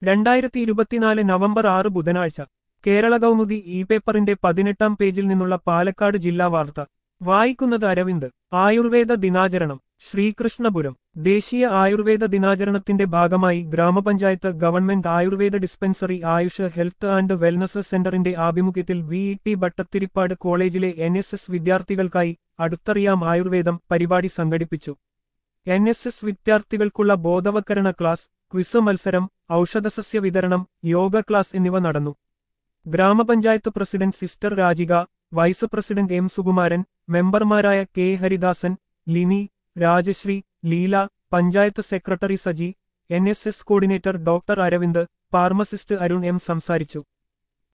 രണ്ടായിരത്തി ഇരുപത്തിനാല് നവംബർ ആറ് ബുധനാഴ്ച കേരള കൗമുദി ഇ പേപ്പറിന്റെ പതിനെട്ടാം പേജിൽ നിന്നുള്ള പാലക്കാട് ജില്ലാ വാർത്ത വായിക്കുന്നത് അരവിന്ദ് ആയുർവേദ ദിനാചരണം ശ്രീകൃഷ്ണപുരം ദേശീയ ആയുർവേദ ദിനാചരണത്തിന്റെ ഭാഗമായി gramapanchayat government ayurveda dispensary Ayush health and wellness സെന്ററിന്റെ ആഭിമുഖ്യത്തിൽ വി ഇ ടി ഭട്ടത്തിരിപ്പാട് കോളേജിലെ എൻ എസ് എസ് വിദ്യാർത്ഥികൾക്കായി അടുത്തറിയാം ആയുർവേദം പരിപാടി സംഘടിപ്പിച്ചു എൻ എസ് എസ് വിദ്യാർത്ഥികൾക്കുള്ള ബോധവൽക്കരണ ക്ലാസ് ക്വിസ് മത്സരം ഔഷധസസ്യ വിതരണം യോഗ ക്ലാസ് എന്നിവ നടന്നു gramapanchayat president sister Rajika vice president M Sukumaran മെമ്പർമാരായ K Haridasan Lini Rajasree Leela panchayat secretary Saji N S S coordinator doctor Aravind pharmacist Arun M സംസാരിച്ചു